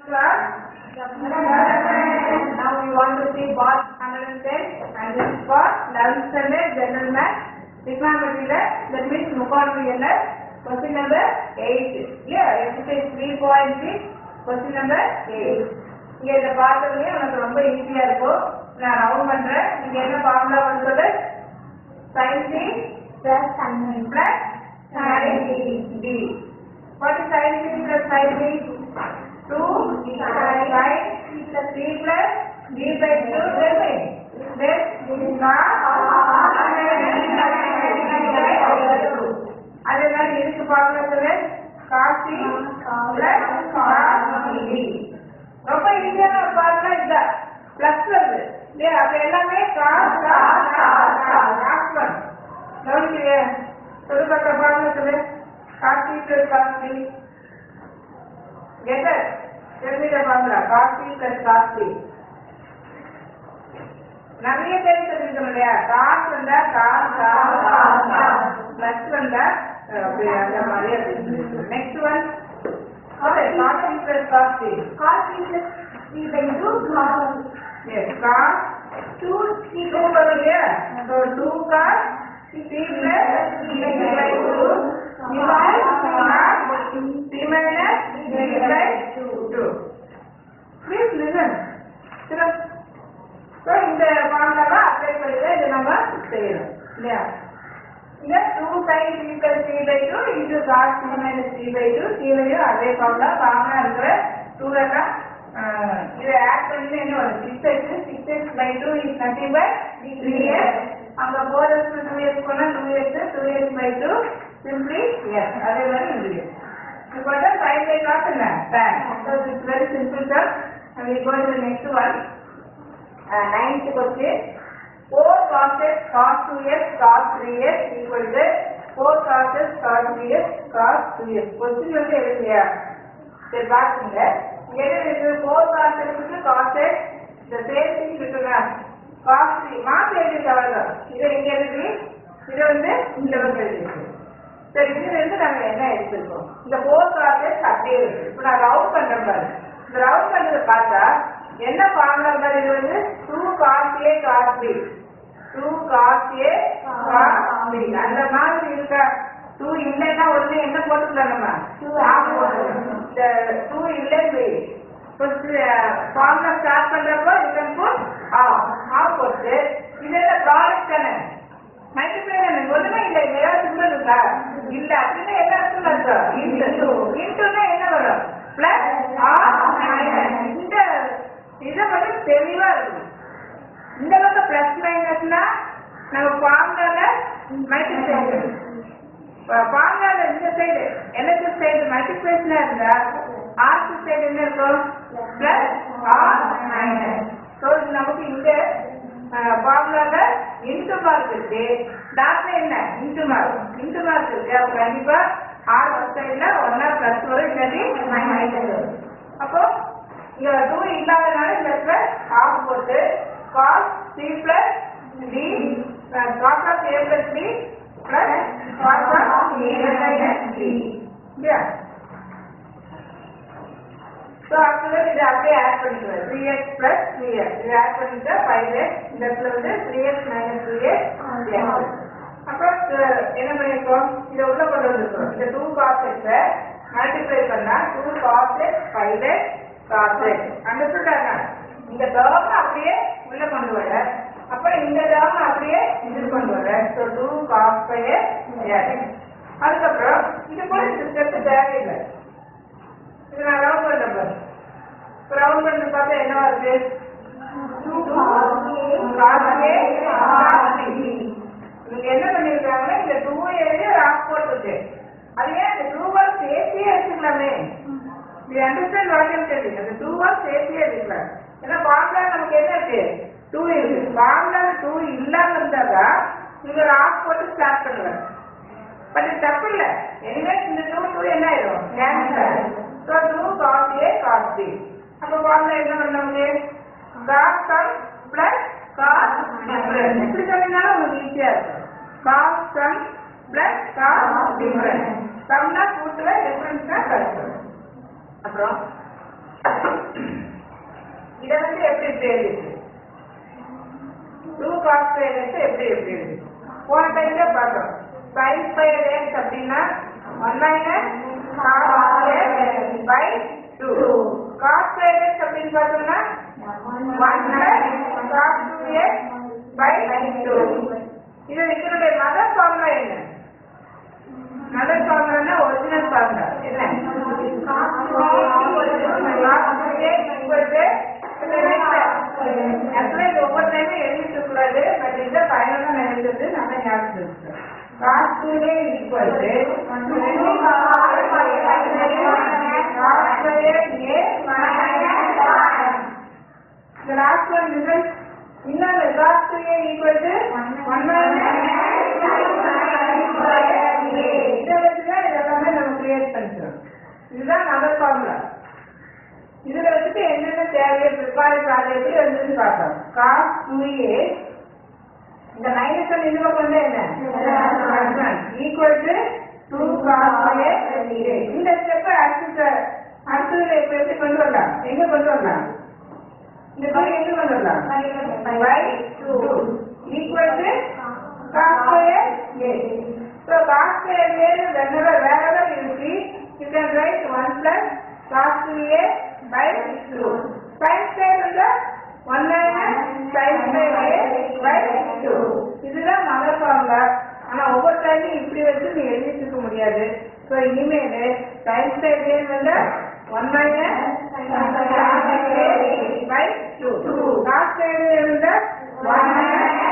Now we want to see what 110 and this is for 11th standard general math. Trigonometry that means Mukonvial question number 8. Yeah, exercise 3.6 question number 8. இங்க இதை பார்த்ததுலயே உனக்கு ரொம்ப ஈஸியா இருக்கும் நான் round பண்றேன் நீங்க என்ன ஃபார்முலா பண்ணுறது sin c plus sin plus sin d. What is sin c plus sin d? 2 sin c plus d by 2 then then அதே மாதிரி இருக்கு பார்க்கறது காசி பிளஸ் காசி ரொம்ப ஈஸியான ஒரு பார்க்கலாம் இதுதான் பிளஸ் வருது இல்லையா அது எல்லாமே காஸ் காஸ் காஸ் காஸ் வரும் கவனிக்கிறீங்க சொல்லு பக்க பார்க்கறது காசி பிளஸ் காசி கெட்டர் தெரிஞ்சுக்க பார்க்கலாம் காசி பிளஸ் காசி நிறைய பேர் தெரிஞ்சுக்கணும் இல்லையா காசு வந்தா காசு காசு பிளஸ் வந்தா அஹ், அப்படி அந்த மாதிரி next one cos C plus cos C cos c plus c by 2 cos S cos 2 c two வரும் இல்லையா so two cos C plus C by two divide C minus C by two please listen சில so இந்த ஃபார்முலாவை apply பண்ணி தான் இதை நம்ம செய்யணும் இல்லையா இங்க two sine C plus C by two into cos C minus C by two கீழேயும் அதே ஃபார்முலா காமனாக இருக்கிற டூ தான் இதை ஆட் பண்ணி என்ன வரும் six x six x by two is nothing by three x அங்கே ஃபோர் எக்ஸ் டூ எக்ஸ் போனால் two x two x by two simply yes அதே மாதிரி இங்கே இப்போ தான் சைன் பை காசு என்ன tan so it's very simple term and we go to the next one uh, ninth question 4 cos x cos 2x cos 3x equal to 4 cos x cos 3x cos 2x question வந்து எழுதியா சரி பாத்துங்க என்ன இருக்கு 4 cos x க்கு cos x the same thing இருக்குங்க cos 3 மாத்தி எழுதி அவ்வளவுதான் இதை இங்க எழுதி இதை வந்து இந்த பக்கம் எழுதி சரி இதுல இருந்து நாங்க என்ன எடுத்திருக்கோம் இந்த ஃபோர் காசஸ் அப்படியே இருக்கு இப்போ நான் ரவுண்ட் பண்றேன் பாரு இந்த ரவுண்ட் பண்றதை பார்த்தா என்ன ஃபார்முலா பாரு இது வந்து two cos A cos B two cos A cos B அந்த மாதிரி இருக்கா டூ இல்லைன்னா உடனே என்ன போட்டுக்கலாம் நம்ம ஆஃப் போட்டுக்கலாம் இந்த டூ இல்லை ஃபார்முலா ஸ்டார்ட் பண்றப்போ you can put half half போட்டு இது என்ன ப்ராடக்ட் தானே மல்டிப்ளை எனக்கு ஒண்ணுமே இல்ல இது ஏதாவது சிம்பிள் இருக்கா இல்ல அப்படின்னா என்ன அர்த்தம் அர்த்தம் இன்டு இன்டுனா என்ன வரும் பிளஸ் இந்த இதை மட்டும் தெளிவா இருக்கும் இந்த பக்கம் பிளஸ் மைனஸ்னா நம்ம ஃபார்முலால மல்டிப்ளை ஃபார்முலால இந்த சைடு எனக்கு சைடு மல்டிப்ளேஷனா இருந்தா ஆர்க்கு சைடு என்ன இருக்கும் பிளஸ் ஆர் மைனஸ் ஸோ இது நமக்கு இந்த ஃபார்முலால இன்டு மார்க் இருக்கு டாட்ல என்ன இன்டு மார்க் இன்டு மார்க் இருக்கு அப்ப கண்டிப்பா ஆர் ஒரு சைடுல ஒன்னா பிளஸ் வரும் இல்லாட்டி மைனஸ் வரும் அப்போ இங்க டூ இல்லாதனால இந்த பிளஸ் ஆஃப் போட்டு cos C plus D cos of A plus D plus cos of A minus D இல்லையா ஸோ அடுத்தது இதை அப்படியே ஆட் பண்ணிக்குவேன் three x plus three x இதை ஆட் பண்ணிட்டு ஃபைவ் எக்ஸ் இந்த இடத்துல வந்து three x minus three x அப்புறம் அஹ், என்ன பண்ணியிருக்கோம் இதை உள்ள கொண்டு வந்திருக்கோம் இந்த டூ காஸ் எக்ஸை மல்டிப்ளை பண்ணா two cos x five x cos x அண்டர்ஸ்டுட்டாங்க இந்த டேர்ம் அப்படியே உள்ள கொண்டு வர அப்புறம் இந்த டேர்ம் அப்படியே இது கொண்டு வர so two cos five x அதுக்கப்புறம் இது கூட இந்த ஸ்டெப் தேவையில்லை இது நான் ரவுண்ட் பண்றேன் பாரு இப்போ ரவுண்ட் பண்ணி பார்த்தா என்ன வருது காசே நீங்க என்ன பண்ணிருக்காங்கன்னா இந்த டூ எழுதி ஒரு ஆஃப் போட்டுருக்கு அது ஏன் இந்த டூ வால் சேர்த்தியே எடுத்துக்கலாமே இது அண்டர்ஸ்டாண்ட் வாக்கியம் தெரியுங்க இந்த டூ வால் சேர்த்தியே எடுத்துக்கலாம் ஏன்னா ஃபார்முலா நமக்கு என்ன இருக்கு டூ இருக்கு ஃபார்முலா டூ இல்லாம இருந்தாதான் நீங்க ஒரு ஆஃப் போட்டு ஸ்டார்ட் பண்ணுவேன் பட் இது தப்பு இல்ல எனிவே இந்த டூ டூ என்ன ஆயிடும் cancel so two cos A cos B அப்போ ஃபார்முலா என்ன பண்ண முடியும் cos sum plus cos difference எப்படி சொன்னீங்கனாலும் உங்களுக்கு ஈஸியா இருக்கும் cos sum plus cos difference சம்னா கூட்டுவேன் டிஃபரன்ஸ்னா கழிச்சுவேன் அப்புறம் எப்படி இப்படி எழுதிருக்கு டூ காஸ் ஸ்கொயர் எக்ஸ் எப்படி எப்படி எழுதி போன டைம்ல பார்த்தோம் சைன் ஸ்கொயர் எக்ஸ் அப்படின்னா one minus cos x by two cos square x அப்படின்னு பார்த்தோம்னா one plus cos two x by two இது இதனுடைய மதர் ஃபார்முலா என்ன மதர் ஃபார்முலானா ஒரிஜினல் ஃபார்முலா என்ன ஆக்சுவலா இது ஒவ்வொரு டைமும் எழுதிட்டு கூடாது பட் இந்த ஃபைனலா நான் எழுதுறது நல்லா ஞாபகம் இருக்கு காஸ் டூலே ஈக்குவல் டு இந்த லாஸ்ட் ஒன் ரிசல்ட் இன்னொரு cos two A equal to one இதை வச்சுதான் இதெல்லாமே நம்ம கிரியேட் பண்ணிக்கிறோம் இதுதான் மதர் ஃபார்முலா இதுல வச்சுட்டு என்னென்ன தேவையை ப்ரிப்பேர் அதை எப்படி வந்துன்னு பார்த்தோம் காஸ் டூ ஏ இந்த மைனஸ் ஒன் இந்த பக்கம் வந்து என்ன equal to two cos A இந்த ஸ்டெப் அடுத்த அடுத்ததுல இப்ப எப்படி கொண்டு வரலாம் எங்க கொண்டு வரலாம் இந்த டூ எங்க கொண்டு வரலாம் by two equal to cos square A so cos square A whenever wherever you see you can write 1 plus cos 2a by 2 sin square வந்து 1 minus sin square a by 2 இதுதான் மதர் ஃபார்முலா ஆனா ஒவ்வொரு டைமும் இப்படி வச்சு நீ எழுதிட்டு இருக்க முடியாது ஸோ இனிமேல் sin square a வந்து 1 minus sin square a by 2 cos square a வந்து 1 minus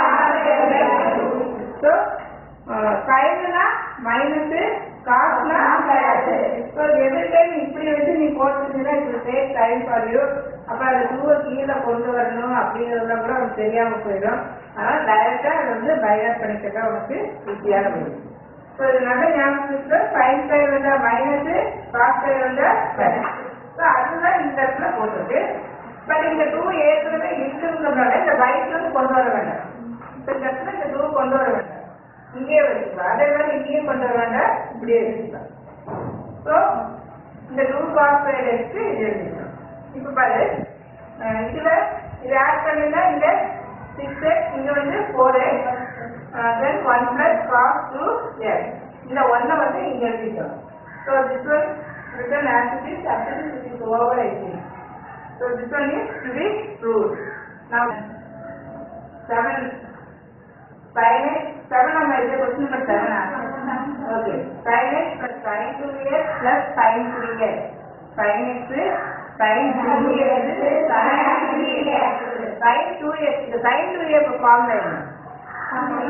ஸோ சைடுனா மைனஸ் காசுனா ஸோ எவ்ரி டைம் இப்படி வச்சு நீ போட்டுருந்தீங்கன்னா இப்போ டேக் டைம் ஃபார் யூ அப்போ அது டூவை கீழே கொண்டு வரணும் அப்படிங்கிறதுலாம் கூட உனக்கு தெரியாமல் போயிடும் அதனால் டைரெக்டாக அதை வந்து பைரட் பண்ணிக்கிட்டா உனக்கு ஈஸியாக போயிடும் ஸோ இது நல்ல ஞாபகத்துக்கு சைன் சைடு வந்தா மைனஸ் காஸ் சைடு வந்தா பிளஸ் ஸோ அதுதான் இந்த இடத்துல போட்டிருக்கு பட் இந்த டூ ஏற்கனவே இருக்குங்கிறதுனால இந்த பைக் வந்து கொண்டு வர வேண்டாம் இப்போ இந்த இடத்துல இந்த டூ கொண்டு வர வேண்டாம் இங்கேயே வச்சுக்கலாம் அதே மாதிரி இங்கேயே கொண்டு வர வேண்டாம் இப்படியே வச்சுக்கலாம் ஸோ இந்த டூ காஸ் சைடு எடுத்து இது எழுதிக்கலாம் இப்போ பாரு அஹ் இதுல இது ஆட் பண்ணினா இந்த சிக்ஸ் எக்ஸ் இங்க வந்து four x then one plus cos two x இந்த ஒன்னை வந்து இங்க எழுதிட்டோம் so this one written as it is up it is over eighteen so this one is to be prove now seven sin x seven நம்ம இது question number seven okay sin x plus sin two x plus sin three x sin x sin two x sin three x sin two x இந்த sin two x formula என்ன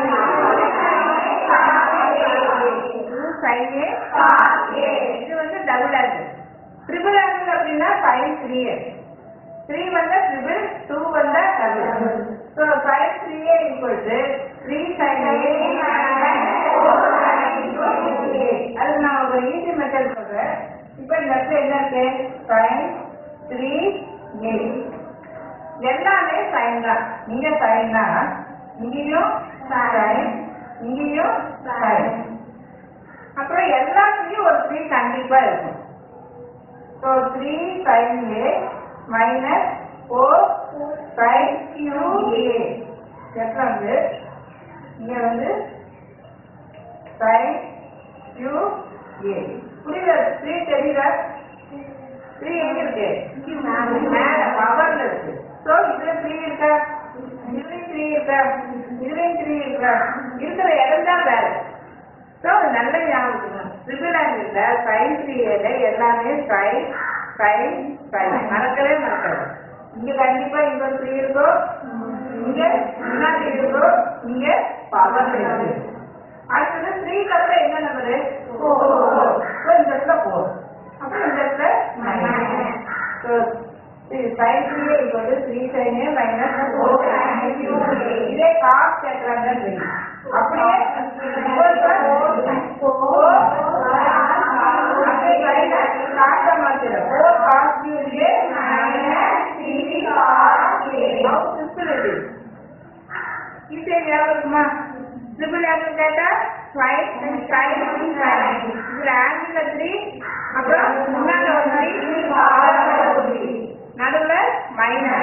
sin a இது வந்து double angle triple angle அப்படின்னா sin three x three வந்தா triple two வந்தா double so five three A equal to three sine A அது நான் ஒரு ஈஸி மெத்தட் சொல்றேன் இப்போ இந்த இடத்துல என்ன இருக்கு சைன் த்ரீ ஏ எல்லாமே சைன் தான் இங்க சைன் தான் இங்கேயும் சைன் இங்கேயும் சைன் அப்புறம் எல்லாத்துலயும் ஒரு த்ரீ கண்டிப்பா இருக்கும் so three sine A minus four sine cube A எத்தனை வந்து இங்க வந்து சைன் கியூ ஏ புரியுதா த்ரீ தெரியுதா த்ரீ எங்க இருக்கு மேல பவர்ல இருக்கு ஸோ இதுல த்ரீ இருக்கா இதுலயும் த்ரீ இருக்கா இதுலயும் த்ரீ இருக்கா இருக்கிற இடம் தான் வேற ஸோ நல்ல ஞாபகம் ட்ரிபிள் ஆங்கிள் சைன் த்ரீ ஏல எல்லாமே சைன் சைன் சைன் மறக்கவே மறக்காது இங்க கண்டிப்பா இங்க ஒரு த்ரீ இருக்கும் இங்க முன்னாடி இருக்கும் இங்க பவர் இருக்கு அடுத்தது த்ரீ கப்பல என்ன நம்பரு இந்த இடத்துல ஃபோர் அப்புறம் இந்த இடத்துல சைன் த்ரீ இப்போ வந்து த்ரீ சைனே மைனஸ் ஃபோர் இதே காஸ் கேட்கறாங்கன்னு வை. அப்படியே ஃபோர் ஃபோர் ஃபோர் அப்படியே காச மாத்திரம் ஃபோர் காஸ் கியூ இது ஞாபகமா ட்ரிபிள் ஆங்கிள் கேட்டா ஃபைவ் ஃபைவ் இதுல ஆங்கிள் த்ரீ அப்புறம் முன்னாடி ஒரு த்ரீ நடுவுல மைனஸ்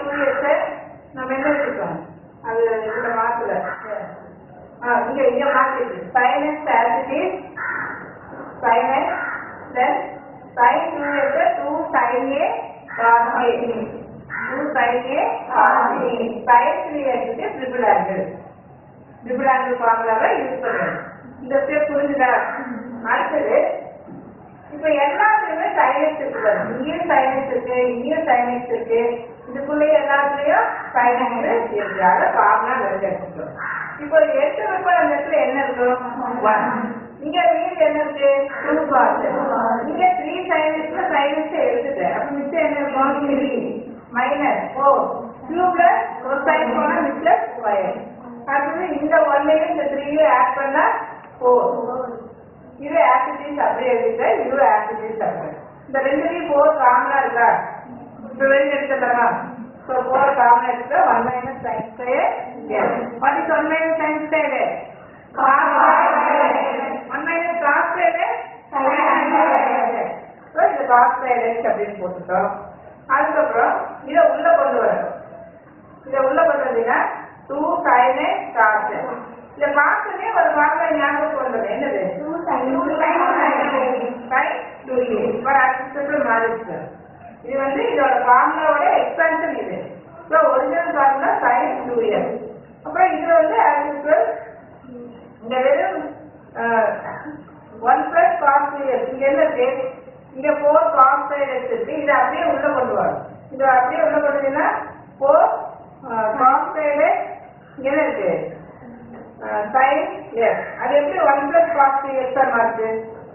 டூ எக்ஸை நம்ம என்ன வச்சுக்கோம் அது இதில் மாற்றல ஆ இங்கே இங்கே மாற்றிருக்கு sine x as it is sin x then sin 2x is 2 sin a cos a 2 sin a cos a sin 3x க்கு triple angle triple angle ஃபார்முலாவை யூஸ் பண்ணுறோம் இந்த ஸ்டெப் புரிஞ்சுதா அடுத்தது இப்போ எல்லாத்துலயுமே சைனஸ் இருக்கு பாருங்க. இங்கேயும் சைனஸ் இருக்கு இங்கேயும் சைனஸ் இருக்கு இதுக்குள்ளேயே எல்லாத்துலயும் சைனஸ் இருக்கு அதை ஃபார்முலா வெளில எடுத்துக்கிறோம் இப்போ எட்டு ரூபாய் அந்த இடத்துல என்ன இருக்கும் ஒன் இங்க மீன் என்ன இருக்கு டூ காஸ் இங்க த்ரீ சைனஸ்ல சைனஸ் எடுத்துட்டேன் அப்ப மிச்சம் என்ன இருக்கும் three minus four two plus ஒரு சைன் போனா மிச்சம் ஸ்கொயர் அடுத்தது இந்த ஒன்னையும் இந்த த்ரீயும் ஆட் பண்ணா ஃபோர் இது ஆக்டிவிட்டிஸ் அப்படியே எழுதிட்டு இது ஆக்டிவிட்டிஸ் அப்படியே இந்த ரெண்டுலையும் ஃபோர் காமனா இருக்கா இப்போ வெளியே எடுத்துடலாமா ஸோ ஃபோர் காமனா எடுத்து one minus sine square what is one minus sine square one minus cos square so இது காஸ் ஸ்கொயர் அப்படின்னு போட்டுட்டோம் அதுக்கப்புறம் இதை உள்ள கொண்டு வரணும் இதை உள்ள கொண்டு வந்தீங்கன்னா டூ சைனு காசு இந்த காசுனே ஒரு வார்த்தை ஞாபகம் கொண்டு வரணும் என்னது Two sin Two sin sin two a. இப்ப அடுத்தது மாறிடுச்சு இது வந்து இதோட ஃபார்முலாவோட எக்ஸ்பென்ஷன் இது so original formula sin two a. அப்புறம் இது வந்து as usual இந்த வெறும் ஒன் பிளஸ் காஸ் இங்க என்ன இருக்கு இங்க ஃபோர் காஸ் சைடு இருக்கு இதை அப்படியே உள்ள கொண்டு வரும் இதை அப்படியே உள்ள கொண்டு வந்தீங்கன்னா ஃபோர் காஸ் சைடு என்ன இருக்கு சைன் எஸ் அது எப்படி one plus cos two S மாறுது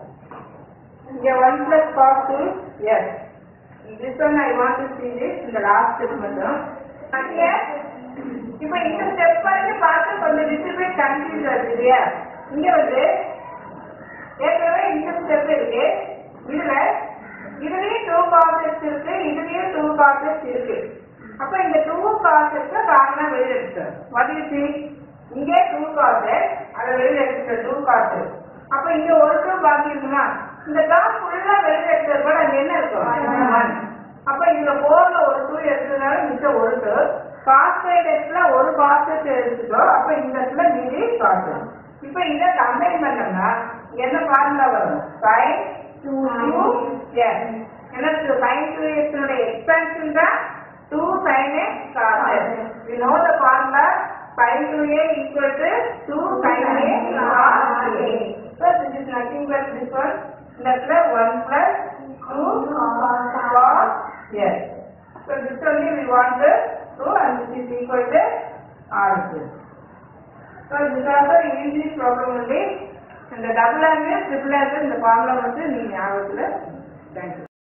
இங்க one plus cos two S this one I want to see this இந்த லாஸ்ட் ஸ்டெப் மட்டும் அங்கே இப்போ இந்த ஸ்டெப் வரைக்கும் பார்த்து கொஞ்சம் லிட்டில் பிட் கன்ஃபியூஸ் ஆகுது இல்லையா இங்க வந்து ஏற்கனவே இந்த ஸ்டெப் இருக்கு இதுல இதுலயும் டூ கான்செப்ட்ஸ் இருக்கு இதுலயும் டூ கான்செப்ட்ஸ் இருக்கு அப்ப இந்த டூ கான்செப்ட்ஸ் காரணம் வெளியில எடுத்து வாட் யூ see இங்கே டூ கான்செப்ட் அதை வெளியில எடுத்து டூ கான்செப்ட் அப்ப இங்க ஒரு டூ பாக்கி இருக்குமா இந்த டாப் ஃபுல்லா வெளியில எடுத்தது கூட அங்க என்ன இருக்கும் ஒன் அப்ப இதுல போர்ல ஒரு டூ எடுத்ததுனால மிச்சம் ஒரு டூ காஸ்டைட் இடத்துல ஒரு காஸ்ட் எடுத்துட்டோ அப்ப இந்த இடத்துல மீதி காஸ்ட் இப்ப இதை கம்பைன் பண்ணோம்னா என்ன ஃபார்முலா வரும் சைன் டூ டூ எஸ் என்ன சைன் டூ எக்ஸோட எக்ஸ்பென்ஷன் தான் two sine x cos we know the formula sine two A equal to two sine A cos A so this is nothing but this one இந்த இடத்துல one plus two cos S So this only we want to do and this is equal to R cube. So this also easy problem only. இந்த double angle triple angle இந்த formula வந்து நீங்க ஞாபகத்தில் thank you